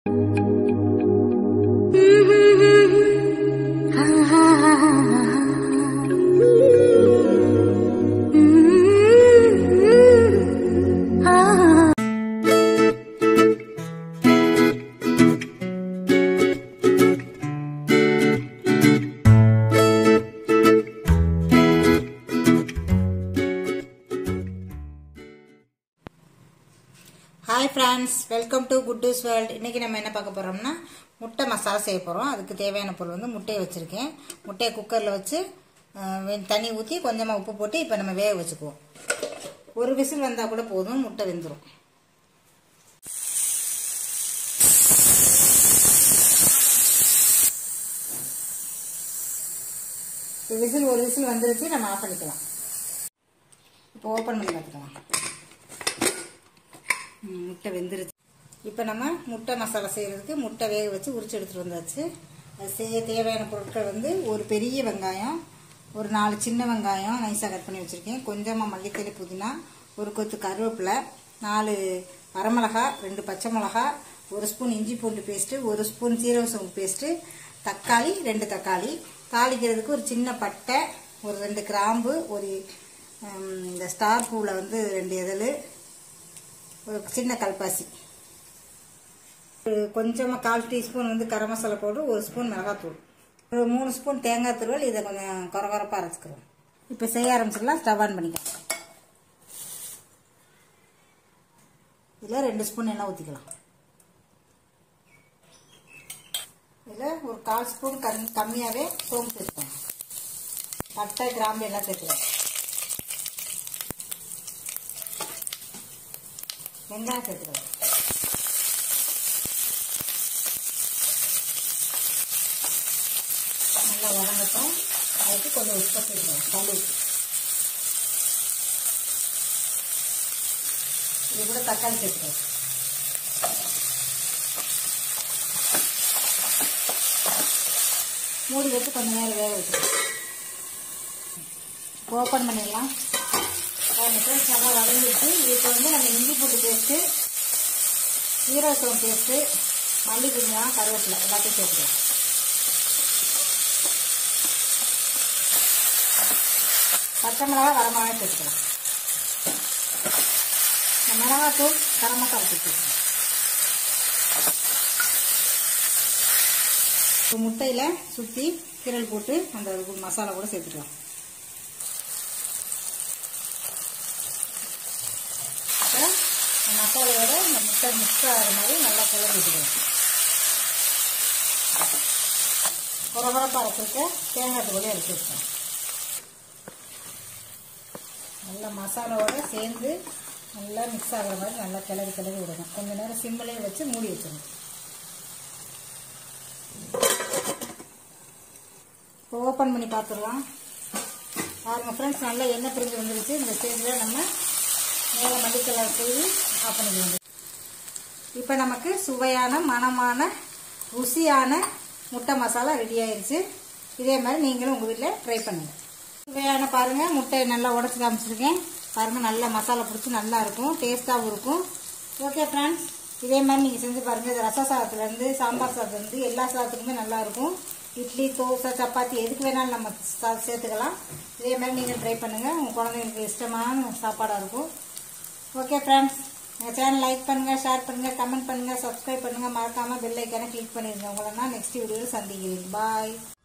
hi friends welcome to Kuttoos world இன்றைக்கி நம்ம என்ன பார்க்க போகிறோம்னா முட்டை மசாலா செய்ய போகிறோம் அதுக்கு தேவையான பொருள் வந்து முட்டையை வச்சுருக்கேன் முட்டையை குக்கரில் வச்சு அஹ், வெ- தண்ணி ஊற்றி கொஞ்சமாக உப்பு போட்டு இப்போ நம்ம வேக வச்சுக்குவோம் ஒரு விசில் வந்தால் கூட போதும் முட்டை வெந்துடும் இப்போ விசில் ஒரு விசில் வந்துருச்சு நம்ம ஆஃப் பண்ணிக்கலாம் இப்போ ஓப்பன் பண்ணி பார்த்துக்கலாம் ம், முட்டை வெந்துருச்சு இப்போ நம்ம முட்டை மசாலா செய்கிறதுக்கு முட்டை வேக வச்சு உரிச்சு எடுத்துகிட்டு வந்தாச்சு அது செய்ய தேவையான பொருட்கள் வந்து ஒரு பெரிய வெங்காயம் ஒரு நாலு சின்ன வெங்காயம் நைஸாக கட் பண்ணி வச்சுருக்கேன் கொஞ்சமாக மல்லித்தலை புதினா ஒரு கொத்து கருவேப்பிலை நாலு வரமிளகா ரெண்டு பச்சை மிளகா ஒரு ஸ்பூன் இஞ்சி பூண்டு பேஸ்ட்டு ஒரு ஸ்பூன் சீரக சோம்பு பேஸ்ட்டு தக்காளி ரெண்டு தக்காளி தாளிக்கிறதுக்கு ஒரு சின்ன பட்டை ஒரு ரெண்டு கிராம்பு ஒரு ம், இந்த ஸ்டார் பூவில் வந்து ரெண்டு இதழ் ஒரு சின்ன கல்பாசி ஒரு கொஞ்சமாக கால் டீஸ்பூன் வந்து கரம் மசாலா பவுடர் ஒரு ஸ்பூன் மிளகாத்தூள் ஒரு மூணு ஸ்பூன் தேங்காய் துருவல் இதை கொஞ்சம் குறகுறப்பாக அரைச்சிக்கிறோம் இப்போ செய்ய ஆரம்பிச்சிடலாம் ஸ்டவ் ஆன் பண்ணிக்கலாம் இதில் ரெண்டு ஸ்பூன் எண்ணெய் ஊற்றிக்கலாம் இதில் ஒரு கால் ஸ்பூன் கம் கம்மியாகவே சோம்பு சேர்த்துக்கோங்க பட்டை கிராம்பு எல்லாம் சேர்த்துக்கலாம் வெங்காயம் சேர்த்துக்கலாம் நல்லா வதங்கட்டும் அதுக்கு கொஞ்சம் உப்பு சேர்த்துக்கலாம் கல் உப்பு இது கூட தக்காளி சேர்த்துக்கலாம் மூடி வச்சு கொஞ்ச நேரம் வேக வச்சுக்கலாம் ஓப்பன் பண்ணிடலாம் வந்துட்டு நல்லா வதங்கிட்டு இதுக்கு வந்து நம்ம இஞ்சி பூண்டு பேஸ்ட்டு சீரகம் பேஸ்ட்டு மல்லி புதினா கருவேப்பிலை எல்லாத்தையும் சேர்த்துக்கலாம் பச்சை மிளகா வரமிளகா சேர்த்துக்கலாம் இந்த மிளகாத்தூள் கரம் மசாலா சேர்த்துக்கலாம் இப்போ முட்டையில் சுற்றி கீரல் போட்டு அந்த மசாலா கூட சேர்த்துக்கலாம் இப்போ இந்த மசாலையோட இந்த முட்டை மிக்ஸ் ஆகிற மாதிரி நல்லா கிளறி விட்டுக்கலாம் குறகுறப்பாக அரைச்சிருக்க தேங்காய் தூளை எடுத்து வச்சுக்கலாம் நல்லா மசாலாவோட சேர்ந்து நல்லா மிக்ஸ் ஆகிற மாதிரி நல்லா கிளறி கிளறி விடணும் கொஞ்ச நேரம் சிம்மிலே வச்சு மூடி வச்சிடணும் இப்போ ஓப்பன் பண்ணி பார்த்துடலாம் பாருங்கள் ஃப்ரெண்ட்ஸ் நல்லா எண்ணெய் பிரிஞ்சு வந்துருச்சு இந்த ஸ்டேஜில் நம்ம மேலே மல்லிக்கலர் தூவி ஆஃப் பண்ணிக்க வேண்டியது இப்போ நமக்கு சுவையான மணமான ருசியான முட்டை மசாலா ரெடி ஆயிருச்சு இதே மாதிரி நீங்களும் உங்கள் வீட்டில் ட்ரை பண்ணுங்கள் சுவையான பாருங்கள் முட்டையை நல்லா உடச்சி காமிச்சிருக்கேன் பாருங்கள் நல்லா மசாலா பிடிச்சி நல்லா இருக்கும் டேஸ்ட்டாகவும் இருக்கும் ஓகே ஃப்ரெண்ட்ஸ் இதே மாதிரி நீங்கள் செஞ்சு பாருங்கள் இது ரச சாதத்துலேருந்து சாம்பார் சாதத்துலேருந்து எல்லா சாதத்துக்குமே நல்லா இருக்கும் இட்லி தோசை சப்பாத்தி எதுக்கு வேணாலும் நம்ம சா- சேர்த்துக்கலாம் இதே மாதிரி நீங்கள் ட்ரை பண்ணுங்கள் உங்கள் குழந்தைங்களுக்கு இஷ்டமான சாப்பாடாக இருக்கும் ஓகே ஃப்ரெண்ட்ஸ் எங்கள் சேனல் லைக் பண்ணுங்கள் ஷேர் பண்ணுங்கள் கமெண்ட் பண்ணுங்கள் சப்ஸ்கிரைப் பண்ணுங்கள் மறக்காமல் பெல் ஐக்கானை கிளிக் பண்ணிடுங்க உங்களை நான் நெக்ஸ்ட் வீடியோவில் சந்திக்கிறேன் பாய்